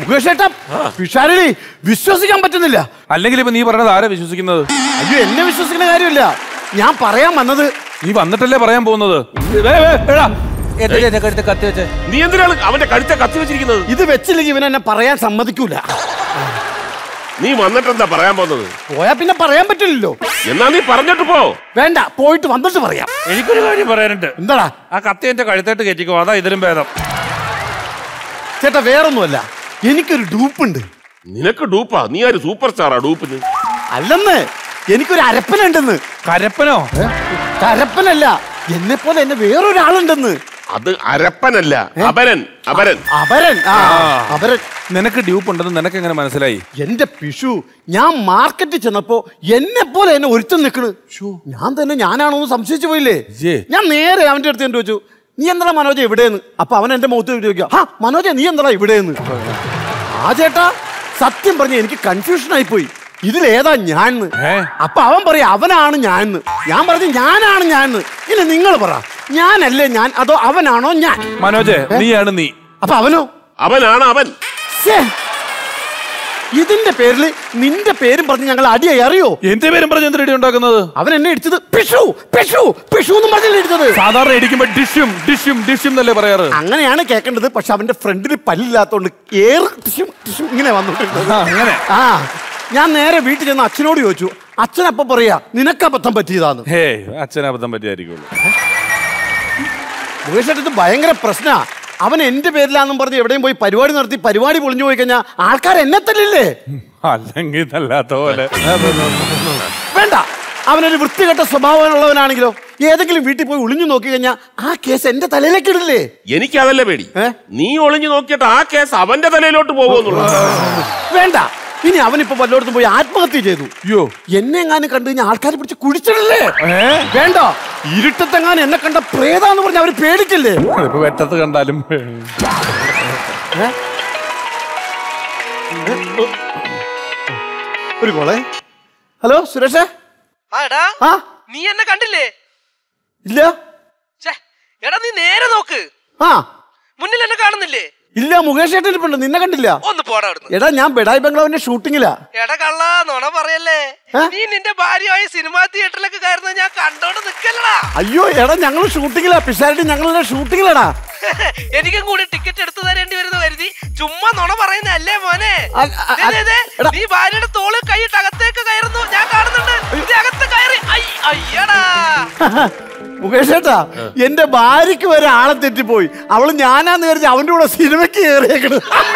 മുകേഷേട്ടാ പിഷാരടി വിശ്വസിക്കാൻ പറ്റുന്നില്ല അല്ലെങ്കിൽ ഇപ്പൊ നീ പറഞ്ഞത് ആരാ വിശ്വസിക്കുന്നത് അയ്യോ എന്നെ വിശ്വസിക്കുന്ന കാര്യമില്ല ഞാൻ പറയാൻ വന്നത് നീ വന്നിട്ടല്ലേ പറയാൻ പോകുന്നത് വേ, വേ, എടാ. കത്തി വെച്ചേ നീ എന്തിനാണ് അവന്റെ കഴുത്തെ കത്തി വെച്ചിരിക്കുന്നത് ഇത് വെച്ചില്ലെങ്കിൽ ഇവൻ എന്നെ പറയാൻ സമ്മതിക്കൂല നീ വന്നിട്ട് എന്താ പറയാൻ പോകുന്നത് പോയാ പിന്നെ പറയാൻ പറ്റില്ലല്ലോ എന്നാ നീ പറഞ്ഞിട്ട് പോ വേണ്ട പോയിട്ട് വന്നിട്ട് പറയാം എനിക്കൊരു കാര്യം പറയാനുണ്ട് എന്താടാ ആ കത്തി എന്റെ കഴുത്തായിട്ട് കയറ്റിക്കോ അതാ ഇതിലും ഭേദം ചേട്ടാ വേറൊന്നുമല്ല എനിക്കൊരു ഡൂപ്പുണ്ട് നിനക്ക് ഡൂപ്പാ നീ ആര് സൂപ്പർ സ്റ്റാറാ ഡൂപ്പിന് അല്ലെന്ന് എനിക്കൊരു അരപ്പനുണ്ടെന്ന് കരപ്പനോ കരപ്പനല്ല എന്നെ പോലെ എന്നെ വേറൊരാളുണ്ടെന്ന് അത് അരപ്പനല്ല അപരൻ അപരൻ അവരൻ ആ അവരൻ നിനക്ക് ഡ്യൂപ്പ് ഉണ്ടെന്ന് നിനക്ക് എങ്ങനെ മനസ്സിലായി എന്റെ പിഷു ഞാൻ മാർക്കറ്റിൽ ചെന്നപ്പോ എന്നെ പോലെ എന്നെ ഒരുത്തം നിക്കണ് ഞാൻ തന്നെ ഞാനാണോ എന്ന് സംശയിച്ചു പോയില്ലേ ഇയ്യേ. ഞാൻ നേരെ അവന്റെ അടുത്ത് എന്നിട്ട് ചോദിച്ചു നീ എന്താ മനോജ ഇവിടെയെന്ന് അപ്പൊ അവൻ എന്റെ മുഖത്ത് ചോദിക്കുക ആ മനോജ നീ എന്താ ഇവിടെയെന്ന് ആ ചേട്ടാ സത്യം പറഞ്ഞ എനിക്ക് കൺഫ്യൂഷൻ ആയി പോയി ഇതിലേതാ ഞാൻ ഏ? അപ്പൊ അവൻ പറയാ അവനാണ് ഞാൻ ഞാൻ പറഞ്ഞു ഞാനാണ് ഞാൻ ഇനി നിങ്ങൾ പറ ഞാനല്ലേ ഞാൻ അതോ അവനാണോ ഞാൻ മനോജ് നീയാണ് നീ അപ്പൊ അവനോ അവനാണ് അവൻ ശ്ശേ. ഇതിന്റെ പേരിൽ നിന്റെ പേരും പറഞ്ഞ് ഞങ്ങൾ അടിയായി അറിയോ എന്റെ പേരും പറഞ്ഞ് എന്ത് റെഡി ഉണ്ടാക്കുന്നത് അവൻ എന്നെ ഇടിച്ചത് പിഷു പിഷു പിഷു എന്നും പറഞ്ഞല്ലേ ഇടിച്ചത് സാധാരണ ഇടിക്കുമ്പോ ഡിഷും ഡിഷും ഡിഷും എന്നല്ലേ പറയാറ് അങ്ങനെയാണ് കേൾക്കേണ്ടത് പക്ഷെ അവന്റെ ഫ്രണ്ടിൽ പല്ലില്ലാത്തോണ്ട് ഏറ് ടിഷും ടിഷും ഇങ്ങനെ വന്നോണ്ടിരുന്നത് ആ, അങ്ങനെ ആ ഞാൻ നേരെ വീട്ടിൽ ചെന്ന് അച്ഛനോട് ചോദിച്ചു അച്ഛൻ അപ്പൊ പറയാ നിനക്ക് അബദ്ധം പറ്റിയതാന്ന് ഹേ അച്ഛൻ അബദ്ധം പറ്റിയായിരിക്കുള്ളൂ മുകേഷ് ഇത് ഭയങ്കര പ്രശ്നാ അവൻ എന്റെ പേരിലാന്നും പറഞ്ഞ് എവിടെയും പോയി പരിപാടി നടത്തി പരിപാടി പൊളിഞ്ഞു പോയി കഴിഞ്ഞാൽ ആൾക്കാർ എന്നെ തല്ലില്ലേ അല്ലെങ്കിൽ തല്ലാത്ത പോലെ വേണ്ട അവനൊരു വൃത്തികെട്ട സ്വഭാവമുള്ളവനാണെങ്കിലോ ഏതെങ്കിലും വീട്ടിൽ പോയി ഒളിഞ്ഞു നോക്കി കഴിഞ്ഞാൽ ആ കേസ് എന്റെ തലയിലേക്ക് ഇടില്ലേ എനിക്ക് അതല്ല പേടി ഏ? നീ ഒളിഞ്ഞു നോക്കിയിട്ട് ആ കേസ് അവന്റെ തലയിലോട്ട് പോകുമെന്നുള്ളത് വേണ്ട ഇനി അവനിപ്പോ വല്ലയിടത്തും പോയി ആത്മഹത്യ ചെയ്തു അയ്യോ എന്നെ എങ്ങാനും കണ്ടു കഴിഞ്ഞാൽ ആൾക്കാരെ പിടിച്ച് കുഴിച്ചിടല്ലേ ഏ? വേണ്ട ഇരുട്ടത്തെങ്ങാനും എന്നെ കണ്ട പ്രേതാന്ന് പറഞ്ഞ് അവര് പേടിക്കില്ലേ ഇപ്പൊ വെട്ടത്ത് കണ്ടാലും ഒരു കോളെ ഹലോ സുരേഷേ ആ എടാ ആ നീ എന്നെ കണ്ടില്ലേ ഇല്ല ഛേ, എടാ നീ നേരെ നോക്ക് ആ മുന്നിൽ എന്നെ കാണുന്നില്ലേ ഇല്ല മുകേഷ് ഏട്ടൻ ഇരിപ്പുണ്ട് നിന്നെ കണ്ടില്ല ഒന്ന് പോടാ അവിടുന്ന് എടാ ഞാൻ ബെഡായി ബംഗ്ലാവിന്റെ ഷൂട്ടിങ്ങിലാ എടാ കള്ള നുണ പറയല്ലേ ഏ? നീ നിന്റെ ഭാര്യയായി സിനിമാ തിയേറ്ററിലേക്ക് കയറുന്നത് ഞാൻ കണ്ടോണ്ട് നിക്കല്ലടാ അയ്യോ എടാ ഞങ്ങൾ ഷൂട്ടിങ്ങിലാ പിഷാരടി ഞങ്ങളുടെ ഷൂട്ടിങ്ങിലാടാ എനിക്കും കൂടി ടിക്കറ്റ് എടുത്തു തരേണ്ടി വരുന്ന കരുതി ചുമ്മാ നുണ പറയുന്നല്ലേ മോനെ അ- അ- ദേ, ദേ, ദേ, എടാ. നീ ഭാര്യയുടെ തോള് കൈയിട്ട് അകത്തേക്ക് കയറുന്നു ഞാൻ കാണുന്നുണ്ട് നീ അകത്ത് കയറി ഐ, അയ്യടാ മുകേഷ് ഏട്ടാ എന്റെ ഭാര്യക്ക് വരെ ആളെ തെറ്റിപ്പോയി അവള് ഞാനാന്ന് കരുതി അവന്റെ കൂടെ സിനിമയ്ക്ക് കയറിയേക്കണ്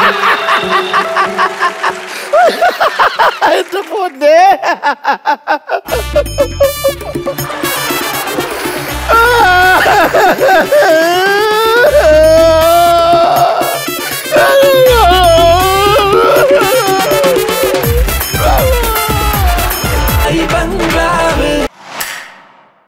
എന്റെ പൊന്നേ ആ